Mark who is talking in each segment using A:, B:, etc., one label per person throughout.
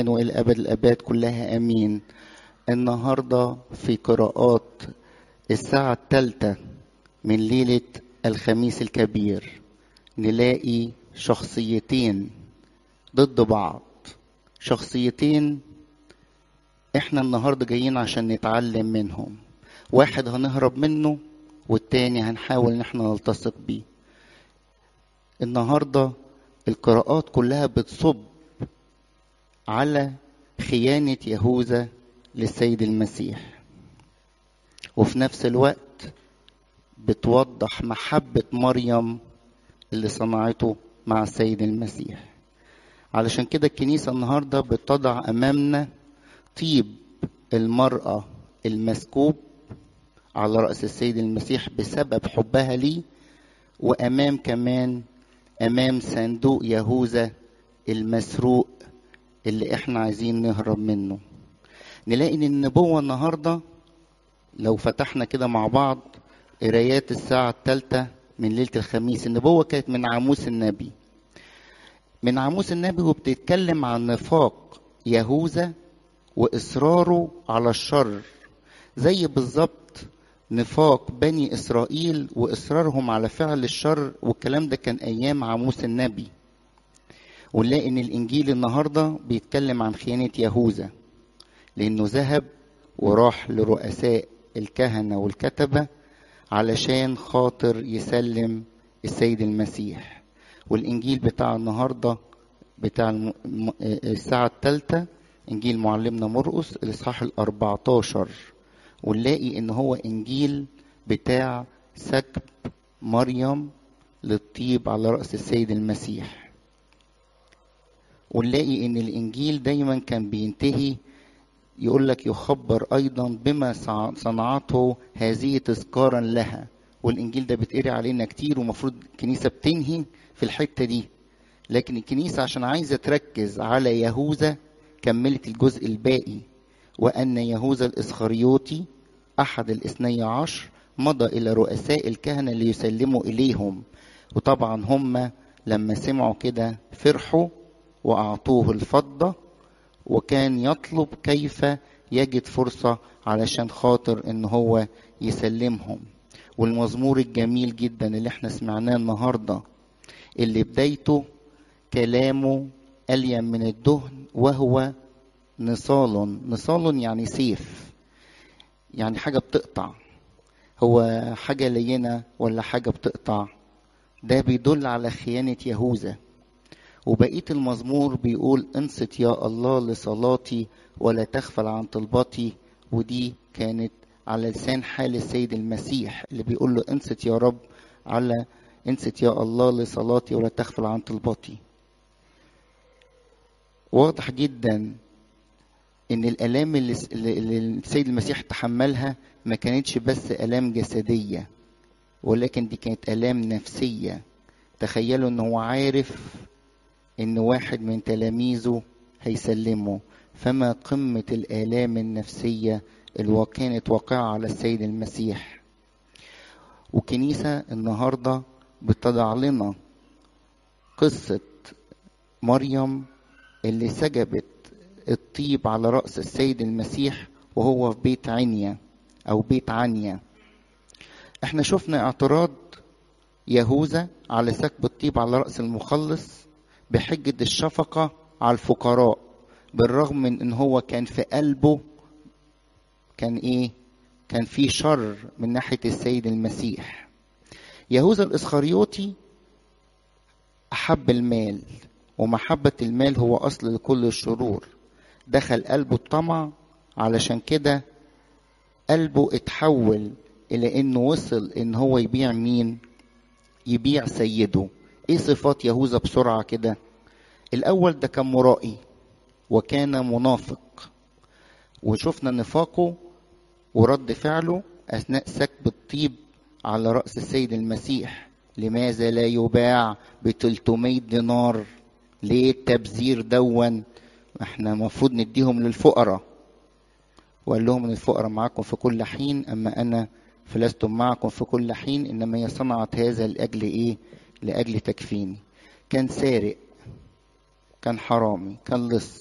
A: الآن وإلى أبد الآباد كلها آمين النهاردة في قراءات الساعة الثالثة من ليلة الخميس الكبير نلاقي شخصيتين ضد بعض شخصيتين احنا النهارده جايين عشان نتعلم منهم واحد هنهرب منه والتاني هنحاول ان احنا نلتصق بيه النهارده القراءات كلها بتصب على خيانة يهوذا للسيد المسيح وفي نفس الوقت بتوضح محبة مريم اللي صنعته مع السيد المسيح علشان كده الكنيسة النهاردة بتضع أمامنا طيب المرأة المسكوب على رأس السيد المسيح بسبب حبها ليه وأمام كمان أمام صندوق يهوذا المسروق اللي احنا عايزين نهرب منه نلاقي ان النبوة النهاردة لو فتحنا كده مع بعض قرايات الساعة الثالثة من ليلة الخميس النبوة كانت من عاموس النبي من عاموس النبي وبتتكلم عن نفاق يهوذا وإصراره على الشر زي بالظبط نفاق بني إسرائيل وإصرارهم على فعل الشر والكلام ده كان أيام عاموس النبي ونلاقي إن الإنجيل النهاردة بيتكلم عن خيانة يهوذا لأنه ذهب وراح لرؤساء الكهنة والكتبة علشان خاطر يسلم السيد المسيح والإنجيل بتاع النهاردة بتاع الساعة الثالثة إنجيل معلمنا مرقس الإصحاح الأربعتاشر ونلاقي إن هو إنجيل بتاع سكب مريم للطيب على رأس السيد المسيح ونلاقي إن الإنجيل دايما كان بينتهي يقول لك يخبر أيضا بما صنعته هذه تذكارا لها والإنجيل ده بيتقري علينا كتير ومفروض الكنيسة بتنهي في الحتة دي لكن الكنيسة عشان عايزة تركز على يهوذا كملت الجزء الباقي وأن يهوذا الإسخريوطي أحد الاثني عشر مضى إلى رؤساء الكهنة ليسلموا إليهم وطبعا هم لما سمعوا كده فرحوا وأعطوه الفضة وكان يطلب كيف يجد فرصة علشان خاطر إن هو يسلمهم والمزمور الجميل جدا اللي احنا سمعناه النهارده اللي بدايته كلامه ألين من الدهن وهو نصال نصال يعني سيف يعني حاجة بتقطع هو حاجة لينة ولا حاجة بتقطع ده بيدل على خيانة يهوذا وبقية المزمور بيقول انصت يا الله لصلاتي ولا تغفل عن طلباتي ودي كانت على لسان حال السيد المسيح اللي بيقول له انصت يا رب على انصت يا الله لصلاتي ولا تغفل عن طلباتي واضح جدا ان الالام اللي اللي السيد المسيح تحملها ما كانتش بس الام جسديه ولكن دي كانت الام نفسيه تخيلوا ان هو عارف ان واحد من تلاميذه هيسلمه فما قمه الالام النفسيه اللي كانت واقعه على السيد المسيح وكنيسه النهارده بتضع لنا قصه مريم اللي سجبت الطيب على رأس السيد المسيح وهو في بيت عنيا أو بيت عنيا احنا شفنا اعتراض يهوذا على سكب الطيب على رأس المخلص بحجة الشفقة على الفقراء بالرغم من ان هو كان في قلبه كان ايه كان في شر من ناحية السيد المسيح يهوذا الإسخريوطي أحب المال ومحبة المال هو أصل لكل الشرور دخل قلبه الطمع علشان كده قلبه اتحول إلى إنه وصل إن هو يبيع مين؟ يبيع سيده إيه صفات يهوذا بسرعة كده؟ الأول ده كان مرائي وكان منافق وشفنا نفاقه ورد فعله أثناء سكب الطيب على رأس السيد المسيح لماذا لا يباع ب 300 دينار ليه التبذير دون احنا المفروض نديهم للفقراء وقال لهم ان الفقراء معكم في كل حين اما انا فلست معكم في كل حين انما هي صنعت هذا لاجل ايه لاجل تكفيني كان سارق كان حرامي كان لص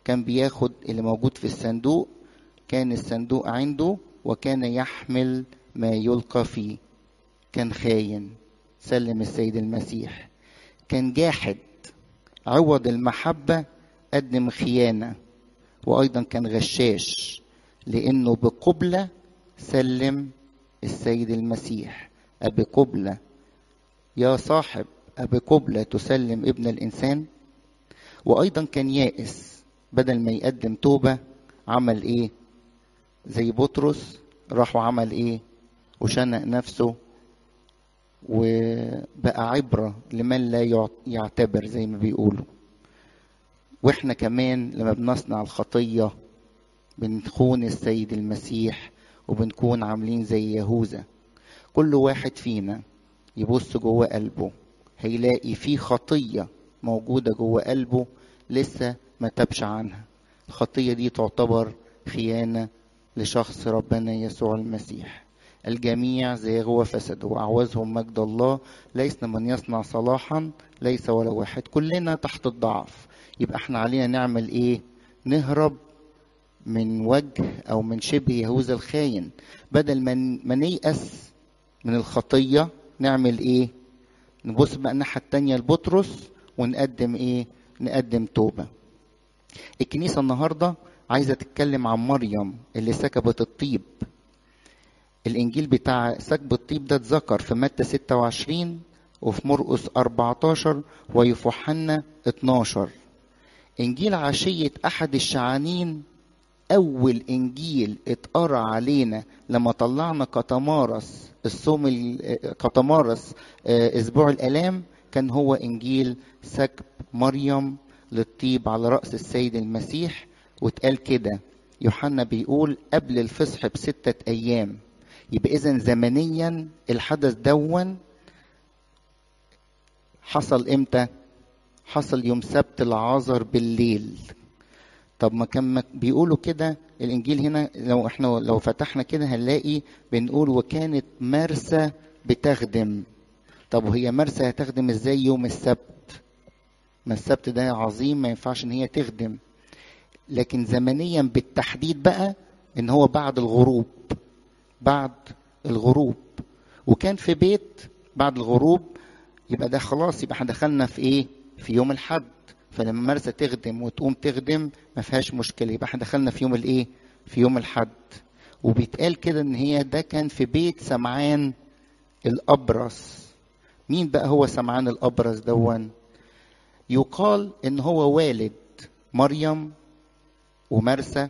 A: كان بياخد اللي موجود في الصندوق كان الصندوق عنده وكان يحمل ما يلقى فيه كان خاين سلم السيد المسيح كان جاحد عوض المحبة قدم خيانة وأيضا كان غشاش لأنه بقبلة سلم السيد المسيح أبي قبلة يا صاحب أبي قبلة تسلم ابن الإنسان وأيضا كان يائس بدل ما يقدم توبة عمل إيه زي بطرس راح وعمل إيه وشنق نفسه وبقى عبرة لمن لا يعتبر زي ما بيقولوا واحنا كمان لما بنصنع الخطية بنخون السيد المسيح وبنكون عاملين زي يهوذا كل واحد فينا يبص جوه قلبه هيلاقي في خطية موجودة جوه قلبه لسه ما تبش عنها الخطية دي تعتبر خيانة لشخص ربنا يسوع المسيح الجميع زاغوا وفسدوا وأعوزهم مجد الله ليس من يصنع صلاحا ليس ولا واحد كلنا تحت الضعف يبقى احنا علينا نعمل ايه نهرب من وجه او من شبه يهوذا الخاين بدل ما ما نيأس من الخطية نعمل ايه نبص بقى الناحية التانية لبطرس ونقدم ايه نقدم توبة الكنيسة النهاردة عايزة تتكلم عن مريم اللي سكبت الطيب الإنجيل بتاع سكب الطيب ده اتذكر في متى 26 وفي مرقس 14 ويوحنا 12 إنجيل عشية أحد الشعانين أول إنجيل اتقرأ علينا لما طلعنا كتمارس الصوم كتمارس أسبوع الآلام كان هو إنجيل سكب مريم للطيب على رأس السيد المسيح واتقال كده يوحنا بيقول قبل الفصح بستة أيام يبقى إذا زمنيا الحدث دون حصل إمتى؟ حصل يوم سبت العازر بالليل طب ما كان بيقولوا كده الانجيل هنا لو احنا لو فتحنا كده هنلاقي بنقول وكانت مرسى بتخدم طب وهي مرسى هتخدم ازاي يوم السبت ما السبت ده عظيم ما ينفعش ان هي تخدم لكن زمنيا بالتحديد بقى ان هو بعد الغروب بعد الغروب وكان في بيت بعد الغروب يبقى ده خلاص يبقى احنا دخلنا في ايه في يوم الحد فلما مرسى تخدم وتقوم تخدم ما فيهاش مشكله يبقى احنا دخلنا في يوم الايه في يوم الحد وبيتقال كده ان هي ده كان في بيت سمعان الابرص مين بقى هو سمعان الابرص دون يقال ان هو والد مريم ومرسى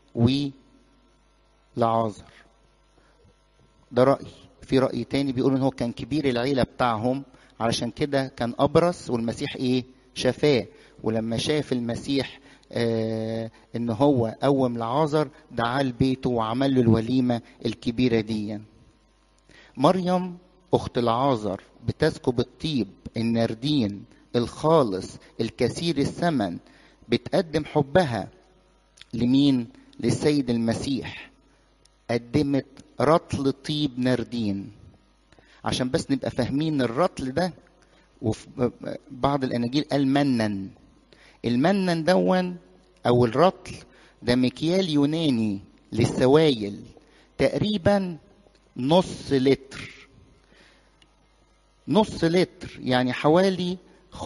A: ولعازر ده رأي في رأي تاني بيقول ان هو كان كبير العيلة بتاعهم علشان كده كان أبرص والمسيح ايه شفاه ولما شاف المسيح آه ان هو قوم لعازر دعاه لبيته وعمل له الوليمة الكبيرة دي مريم أخت العازر بتسكب الطيب النردين الخالص الكثير الثمن بتقدم حبها لمين للسيد المسيح قدمت رطل طيب نردين عشان بس نبقى فاهمين الرطل ده وفي بعض الاناجيل قال منن المنن دون او الرطل ده مكيال يوناني للسوائل تقريبا نص لتر نص لتر يعني حوالي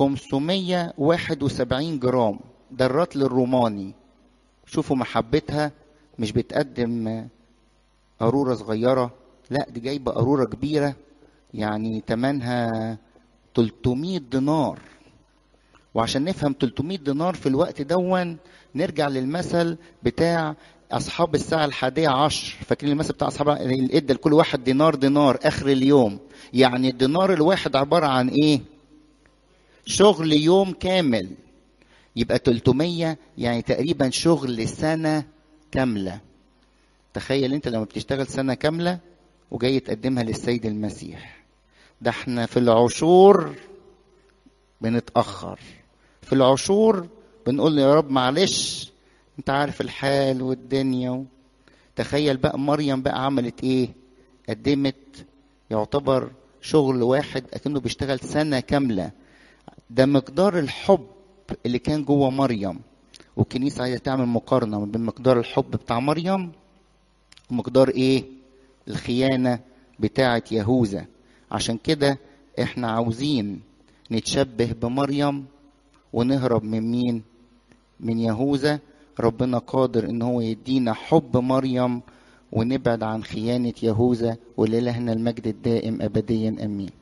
A: 571 جرام ده الرطل الروماني شوفوا محبتها مش بتقدم قارورة صغيرة لا دي جايبة قارورة كبيرة يعني تمنها 300 دينار وعشان نفهم 300 دينار في الوقت دون نرجع للمثل بتاع اصحاب الساعه الحادية عشر فاكرين المثل بتاع اصحاب اللي ادى لكل واحد دينار دينار اخر اليوم يعني الدينار الواحد عباره عن ايه شغل يوم كامل يبقى 300 يعني تقريبا شغل سنه كامله تخيل انت لما بتشتغل سنه كامله وجاي تقدمها للسيد المسيح ده احنا في العشور بنتاخر في العشور بنقول يا رب معلش انت عارف الحال والدنيا و... تخيل بقى مريم بقى عملت ايه قدمت يعتبر شغل واحد اكنه بيشتغل سنه كامله ده مقدار الحب اللي كان جوه مريم والكنيسة عايزة تعمل مقارنة بين مقدار الحب بتاع مريم ومقدار ايه الخيانة بتاعة يهوذا عشان كده احنا عاوزين نتشبه بمريم ونهرب من مين من يهوذا ربنا قادر ان هو يدينا حب مريم ونبعد عن خيانة يهوذا ولإلهنا المجد الدائم أبديا أمين